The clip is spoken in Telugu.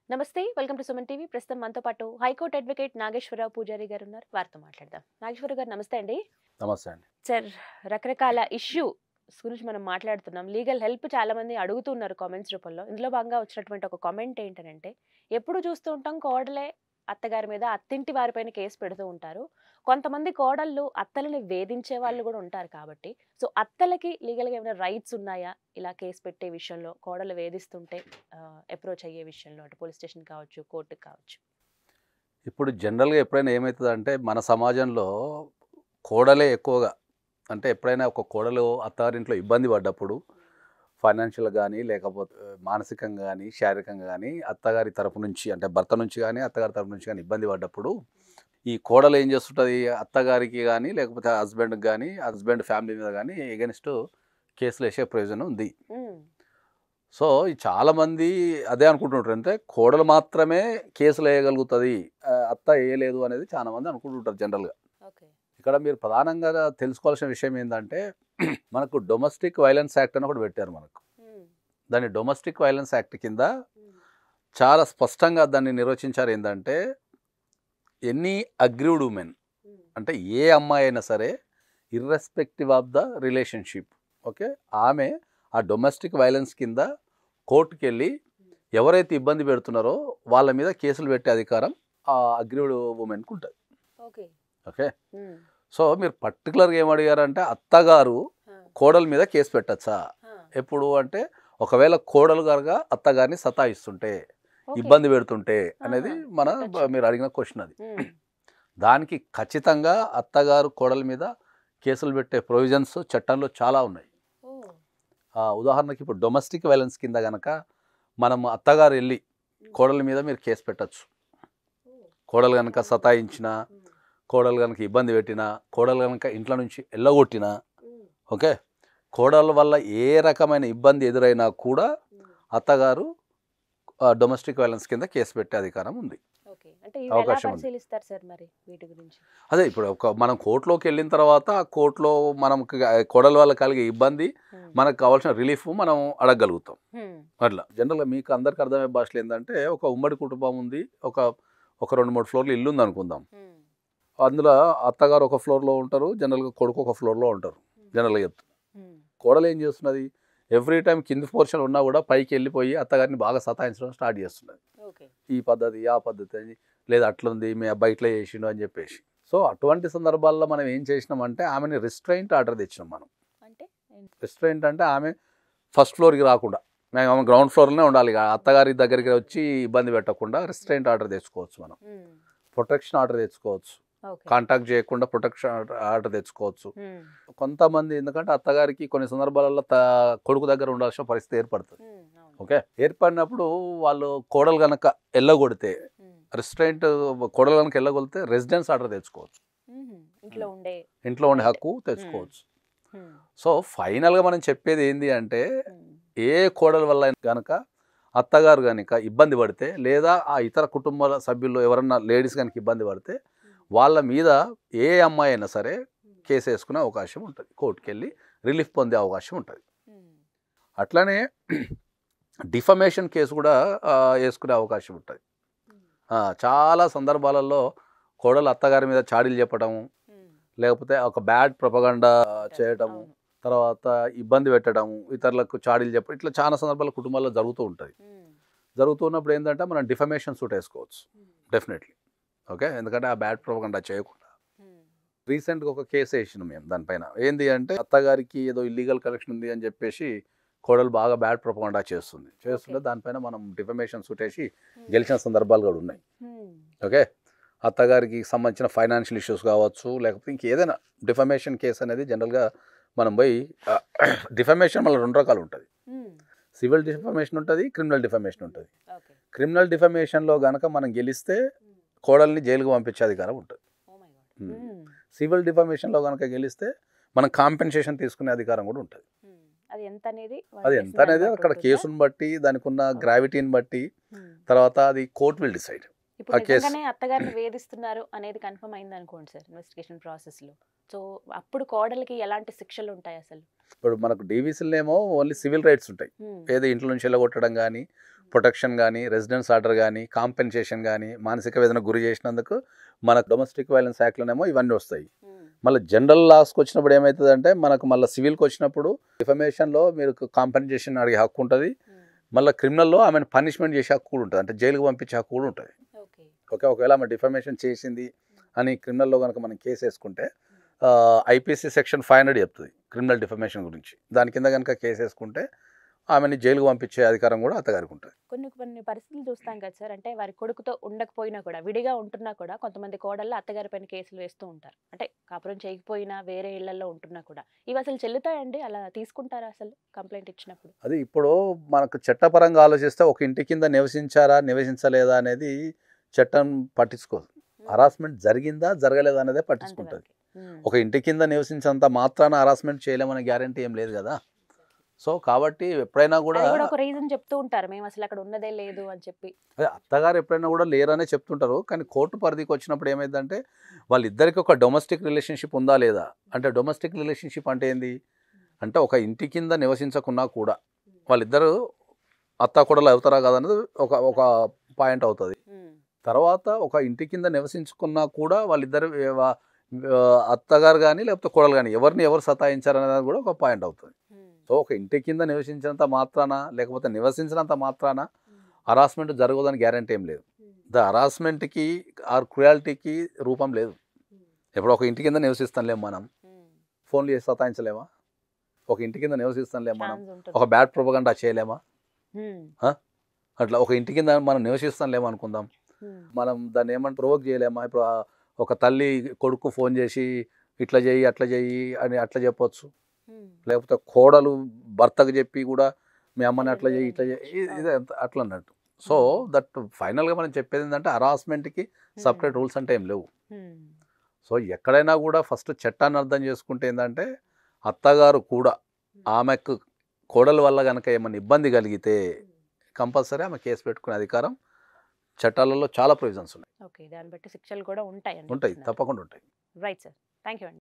నమస్తే వెల్కమ్ టు సుమన్ టీవీ ప్రస్తుతం మనతో పాటు హైకోర్టు అడ్వకేట్ నాగేశ్వరరావు పూజారి గారు ఉన్నారు వారితో మాట్లాడదాం నాగేశ్వరరావు గారు నమస్తే అండి నమస్తే అండి సార్ రకరకాల ఇష్యూ గురించి మనం మాట్లాడుతున్నాం లీగల్ హెల్ప్ చాలా మంది అడుగుతున్నారు కామెంట్స్ రూపంలో ఇందులో భాగంగా వచ్చినటువంటి ఒక కామెంట్ ఏంటంటే ఎప్పుడు చూస్తూ ఉంటాం కోడలే అత్తగారి మీద అత్తింటి వారిపైన కేసు పెడుతూ ఉంటారు కొంతమంది కోడళ్ళు అత్తలని వేధించే వాళ్ళు కూడా ఉంటారు కాబట్టి సో అత్తలకి లీగల్గా ఏమైనా రైట్స్ ఉన్నాయా ఇలా కేసు పెట్టే విషయంలో కోడలు వేధిస్తుంటే అప్రోచ్ అయ్యే విషయంలో అటు పోలీస్ స్టేషన్ కావచ్చు కోర్టుకి కావచ్చు ఇప్పుడు జనరల్గా ఎప్పుడైనా ఏమవుతుందంటే మన సమాజంలో కోడలే ఎక్కువగా అంటే ఎప్పుడైనా ఒక కోడలు అత్తారింట్లో ఇబ్బంది పడ్డప్పుడు ఫైనాన్షియల్ కానీ లేకపోతే మానసికంగా కానీ శారీరకంగా కానీ అత్తగారి తరపు నుంచి అంటే భర్త నుంచి కానీ అత్తగారి తరపు నుంచి కానీ ఇబ్బంది పడ్డప్పుడు ఈ కోడలు ఏం చేస్తుంటుంది అత్తగారికి కానీ లేకపోతే హస్బెండ్కి కానీ హస్బెండ్ ఫ్యామిలీ మీద కానీ ఎగెన్స్ట్ కేసులు వేసే ప్రయోజనం ఉంది మ్మ్. సో ఈ చాలామంది అదే అనుకుంటుంటారు అంటే కోడలు మాత్రమే కేసులు వేయగలుగుతుంది ఆ, అత్త వేయలేదు అనేది చాలా మంది అనుకుంటుంటారు జనరల్గా ఓకే ఇక్కడ మీరు ప్రధానంగా తెలుసుకోవాల్సిన విషయం ఏంటంటే మనకు డొమెస్టిక్ వైలెన్స్ యాక్ట్ అని ఒకటి పెట్టారు మనకు మ్మ్. దాని డొమెస్టిక్ వైలెన్స్ యాక్ట్ కింద మ్మ్. చాలా స్పష్టంగా దాన్ని నిర్వచించారు ఏంటంటే ఎనీ అగ్రీవ్డ్ ఉమెన్ మ్మ్. అంటే ఏ అమ్మాయి అయినా సరే irrespective of the relationship okay ఆమె ఆ డొమెస్టిక్ వైలెన్స్ కింద కోర్టుకి వెళ్ళి ఎవరైతే ఇబ్బంది పెడుతున్నారో వాళ్ళ మీద కేసులు పెట్టే అధికారం ఆ అగ్రీవ్డ్ ఉమెన్కి ఉంటుంది ఓకే ఓకే మ్మ్. సో మీరు పర్టికులర్గా ఏం అడిగారంటే అత్తగారు ఆ. కోడల మీద కేసు పెట్టచ్చా ఆ. ఎప్పుడు అంటే ఒకవేళ కోడలు గారుగా అత్తగారిని సతాయిస్తుంటే ఓకే. ఇబ్బంది పెడుతుంటే అనేది ఆహా, మన పెట్టొచ్చు. మీరు అడిగిన క్వశ్చన్ అది మ్మ్. దానికి ఖచ్చితంగా అత్తగారు కోడల మీద కేసులు పెట్టే ప్రొవిజన్స్ చట్టంలో చాలా ఉన్నాయి ఓ. ఆ, ఉదాహరణకి ఇప్పుడు డొమెస్టిక్ వైలెన్స్ కింద గనక మనం అత్తగారు వెళ్ళి కోడల మీద మీరు కేసు పెట్టచ్చు ఓ. కోడలు కనుక సతాయించినా మ్మ్. కోడలు కనుక ఇబ్బంది పెట్టినా కోడలు కనుక ఇంట్లో నుంచి ఎల్లగొట్టినా మ్మ్. ఓకే కోడల వల్ల ఏ రకమైన ఇబ్బంది ఎదురైనా కూడా మ్మ్. అత్తగారు డొమెస్టిక్ వైలెన్స్ కింద కేసు పెట్టే అధికారం ఉంది ఓకే అంటే ఇవి ఎలా అవకాశం ఉంది. పరిశీలిస్తారు సార్ మరి వీటి గురించి అదే ఇప్పుడు ఒక మనం కోర్టులోకి వెళ్ళిన తర్వాత ఆ కోర్టులో మనం కోడల వల్ల కలిగే ఇబ్బంది మ్మ్. మనకు కావాల్సిన రిలీఫ్ మనం అడగగలుగుతాం మ్మ్. అట్లా జనరల్గా మీకు అందరికి అర్థమయ్యే భాషలు ఏంటంటే ఒక ఉమ్మడి కుటుంబం ఉంది ఒక ఒక రెండు మూడు ఫ్లోర్లు ఇల్లు ఉంది అనుకుందాం మ్మ్. అందులో అత్తగారు ఒక ఫ్లోర్లో ఉంటారు జనరల్గా కొడుకు ఒక ఫ్లోర్లో ఉంటారు జనరల్గా చెప్తారు మ్మ్. కోడలు ఏం చేస్తున్నది ఎవ్రీ టైం కింది పోర్షన్ ఉన్నా కూడా పైకి వెళ్ళిపోయి అత్తగారిని బాగా సతాయించడం స్టార్ట్ చేస్తున్నది ఓకే ఈ పద్ధతి ఆ పద్ధతి అని లేదా అట్లుంది మీ అబ్బాయి ఇట్లా చేసిండు అని చెప్పేసి సో అటువంటి సందర్భాల్లో మనం ఏం చేసినామంటే ఆమెని రిస్ట్రైంట్ ఆర్డర్ తెచ్చినాం మనం అంటే ఏంటి? రిస్ట్రైంట్ అంటే ఆమె ఫస్ట్ ఫ్లోర్కి రాకుండా మేము ఆమె గ్రౌండ్ ఫ్లోర్లోనే ఉండాలి ఇక అత్తగారి దగ్గరికి వచ్చి ఇబ్బంది పెట్టకుండా రిస్ట్రైంట్ ఆర్డర్ తెచ్చుకోవచ్చు మనం మ్మ్. ప్రొటెక్షన్ ఆర్డర్ తెచ్చుకోవచ్చు ఓకే కాంటాక్ట్ చేయకుండా ప్రొటెక్షన్ ఆర్డర్ తెచ్చుకోవచ్చు మ్మ్. కొంతమంది ఎందుకంటే అత్తగారికి కొన్ని సందర్భాలలో త కొడుకు దగ్గర ఉండాల్సిన పరిస్థితి ఏర్పడుతుంది మ్మ్. అవును. ఓకే ఏర్పడినప్పుడు వాళ్ళు కోడలు కనుక ఎల్లగొడితే మ్మ్. రిస్ట్రైంట్ కోడలు కనుక ఎల్లగొడితే రెసిడెన్స్ ఆర్డర్ తెచ్చుకోవచ్చు మ్మ్. ఇంట్లో ఉండే ఇంట్లో ఉండే హక్కు తెచ్చుకోవచ్చు మ్మ్. సో ఫైనల్గా మనం చెప్పేది ఏంది అంటే మ్మ్. ఏ కోడల వల్ల కనుక అత్తగారు కనుక ఇబ్బంది పడితే లేదా ఆ ఇతర కుటుంబాల సభ్యుల్లో ఎవరన్నా లేడీస్ కనుక ఇబ్బంది పడితే వాళ్ళ మీద ఏ అమ్మాయి అయినా సరే కేసు వేసుకునే అవకాశం ఉంటుంది కోర్టుకి వెళ్ళి రిలీఫ్ పొందే అవకాశం ఉంటుంది మ్మ్. అట్లనే డిఫమేషన్ కేసు కూడా ఆ, వేసుకునే అవకాశం ఉంటుంది మ్మ్. ఆ, చాలా సందర్భాలలో కోడలు అత్తగారి మీద చాడీలు చెప్పడము మ్మ్. లేకపోతే ఒక బ్యాడ్ ప్రపగండా చేయటము అవును. తర్వాత ఇబ్బంది పెట్టడము ఇతరులకు చాడీలు చెప్పడం ఇట్లా చాలా సందర్భాలు కుటుంబాల్లో జరుగుతూ ఉంటుంది మ్మ్. జరుగుతున్నప్పుడు ఏంటంటే మనం డిఫమేషన్ సూట్ వేసుకోవచ్చు మ్మ్. డెఫినెట్లీ ఓకే ఎందుకంటే ఆ బ్యాడ్ ప్రపగండా చేయకుండా మ్మ్. రీసెంట్గా ఒక కేసు వేసినాం మేము దానిపైన ఏంది అంటే అత్తగారికి ఏదో ఇల్లీగల్ కనెక్షన్ ఉంది అని చెప్పేసి కోడలు బాగా బ్యాడ్ ప్రపగండా చేస్తుంది చేస్తుంటే Okay. దానిపైన మనం డిఫమేషన్ సూట్ వేసి గెలిచిన సందర్భాలు కూడా ఉన్నాయి మ్మ్. ఓకే అత్తగారికి సంబంధించిన ఫైనాన్షియల్ ఇష్యూస్ కావచ్చు లేకపోతే ఇంకేదైనా డిఫమేషన్ కేసు అనేది జనరల్గా మనం పోయి డిఫమేషన్ మళ్ళీ రెండు రకాలు ఉంటుంది మ్మ్. సివిల్ డిఫమేషన్ ఉంటుంది క్రిమినల్ డిఫమేషన్ ఉంటుంది ఓకే క్రిమినల్ డిఫమేషన్లో గనక మనం గెలిస్తే మ్మ్. కోడల్ని జైలుకు పంపించే అధికారం ఉంటుంది ఓ మై గాడ్ మ్మ్. మ్మ్. సివిల్ డిఫమేషన్లో కనుక గెలిస్తే మనం కాంపెన్సేషన్ తీసుకునే అధికారం కూడా ఉంటుంది మ్మ్. అది ఎంత అనేది వాళ్ళు అది చేసిన ఎంత అనేది దాన్ని అక్కడ బట్టి కేసును బట్టి దానికి ఉన్న Okay. గ్రావిటీని బట్టి ఉంటుందా? మ్మ్. తర్వాత అది కోర్ట్ విల్ డిసైడ్ ఇప్పుడు ఆ కేసు- నిజంగానే అత్తగారిని వేధిస్తున్నారు అనేది కన్ఫర్మ్ అయింది అనుకోండి సార్ ఇన్వెస్టిగేషన్ ప్రాసెస్ లో సో అప్పుడు కోడలికి ఎలాంటి శిక్షలు ఉంటాయి అసలు ఇప్పుడు మనకు డీవీసీలేమో ఓన్లీ సివిల్ రైట్స్ ఉంటాయి ఉమ్, ఏదో ఇంట్లో నుంచి వెళ్ళగొట్టడం కానీ ప్రొటెక్షన్ కానీ రెసిడెన్స్ ఆర్డర్ కానీ కాంపెన్సేషన్ కానీ మానసిక వేదన గురి చేసినందుకు మన డొమెస్టిక్ వైలెన్స్ యాక్ట్లోనేమో ఇవన్నీ వస్తాయి ఉమ్, మళ్ళీ జనరల్ లాస్కి వచ్చినప్పుడు ఏమవుతుందంటే మనకు మళ్ళీ సివిల్కి వచ్చినప్పుడు డిఫమేషన్లో మీరు కాంపెన్సేషన్ అడిగే హక్కు ఉంటుంది ఉమ్, మళ్ళీ క్రిమినల్లో ఆమెను పనిష్మెంట్ చేసే హక్కు కూడా ఉంటుంది అంటే జైలుకు పంపించే హక్కు కూడా ఉంటుంది ఓకే ఓకే ఒకవేళ ఆమె డిఫమేషన్ చేసింది అని క్రిమినల్లో కనుక మనం కేసు వేసుకుంటే ఐపీసీ సెక్షన్ ఫైవ్ హండ్రెడ్ చెప్తుంది క్రిమినల్ డిఫమేషన్ గురించి దాని కింద కనుక కేసు వేసుకుంటే ఆమెని జైలుకు పంపించే అధికారం కూడా అత్తగారికి ఉంటుంది కొన్ని కొన్ని పరిస్థితులు చూస్తాం కదా సార్ అంటే వారి కొడుకుతో ఉండకపోయినా కూడా విడిగా ఉంటున్నా కూడా కొంతమంది కోడళ్ళు అత్తగారి పైన కేసులు వేస్తూ ఉంటారు అంటే కాపురం చేయకపోయినా వేరే ఇళ్లలో ఉంటున్నా కూడా ఇవి అసలు చెల్లుతాయండి అలా తీసుకుంటారా అసలు కంప్లైంట్ ఇచ్చినప్పుడు అది ఇప్పుడు మనకు చట్టపరంగా ఆలోచిస్తే ఒక ఇంటి కింద నివసించారా నివసించలేదా అనేది చట్టం పట్టించుకోదు హరాస్మెంట్ జరిగిందా జరగలేదా అనేదే పట్టించుకుంటుంది అంతవరకే. ఉమ్, ఒక ఇంటి కింద నివసించినంత మాత్రాన హరాస్మెంట్ చేయలేమనే గ్యారంటీ ఏం లేదు కదా సో కాబట్టి ఎప్పుడైనా కూడా అది కూడా ఒక రీజన్ చెప్తూ ఉంటారు మేము అసలు అక్కడ ఉన్నదే లేదు అని చెప్పి అదే అత్తగారు ఎప్పుడైనా కూడా లేరనే చెప్తుంటారు కానీ కోర్టు పరిధికి వచ్చినప్పుడు ఏమైందంటే వాళ్ళిద్దరికి ఒక డొమెస్టిక్ రిలేషన్షిప్ ఉందా లేదా అంటే డొమెస్టిక్ రిలేషన్షిప్ అంటే ఏంది అంటే ఒక ఇంటి కింద నివసించకున్నా కూడా వాళ్ళిద్దరు అత్త కొడలు అవుతారా కాదన్నది ఒక ఒక పాయింట్ అవుతుంది ఉమ్, తర్వాత ఒక ఇంటి కింద నివసించుకున్నా కూడా వాళ్ళిద్దరు ఏ- వా- ఆ, అత్తగారు కానీ లేకపోతే కోడలు కానీ ఎవరిని ఎవరు సతాయించారనేది కూడా ఒక పాయింట్ అవుతుంది ఉమ్, సో ఒక ఇంటి కింద నివసించినంత మాత్రాన లేకపోతే నివసించినంత మాత్రాన ఉమ్, హరాస్మెంట్ జరగదని గ్యారంటీ ఏం లేదు ఉమ్, ద హరాస్మెంట్కి ఆర్ క్రుయాలిటీకి రూపం లేదు ఉమ్, ఇప్పుడు ఒక ఇంటి కింద నివసిస్తాంలేం మనం ఉమ్. ఫోన్లు చేసి సతాయించలేమా ఒక ఇంటి కింద నివసిస్తాంలేం మనం Chance ఉంటుంది. ఒక బ్యాడ్ ప్రొపగండా చేయలేమా ఉమ్, అట్లా ఒక ఇంటి కింద మనం నివసిస్తాంలేమో అనుకుందాం ఉమ్, మనం దాన్ని ఏమని ప్రొవోక్ చేయలేమా ఇప్పుడు ఆ ఒక తల్లి కొడుకు ఫోన్ చేసి ఇట్లా చేయి అట్లా చేయి అని అట్లా చెప్పొచ్చు ఉమ్, లేకపోతే కోడలు భర్తకు చెప్పి కూడా మీ అమ్మని అట్లా చేయి ఇట్లా చేయి ఇది- ఇది అంత- అట్లా అన్నట్టు సో దట్ ఫైనల్గా మనం చెప్పేది ఏంటంటే హరాస్మెంట్కి సపరేట్ రూల్స్ అంటే ఏం లేవు ఉమ్, సో ఎక్కడైనా కూడా ఫస్ట్ చట్టాన్ని అర్థం చేసుకుంటే ఏంటంటే అత్తగారు కూడా ఆమెకు కోడల వల్ల కనుక ఏమైనా ఇబ్బంది కలిగితే కంపల్సరీ ఆమె కేసు పెట్టుకునే అధికారం చట్టాలలో చాలా ప్రొవిజన్స్ ఉన్నాయి ఓకే దాన్ని బట్టి శిక్షలు కూడా ఉంటాయి ఉంటాయి తప్పకుండా ఉంటాయి రైట్ సార్ థ్యాంక్ యూ అండి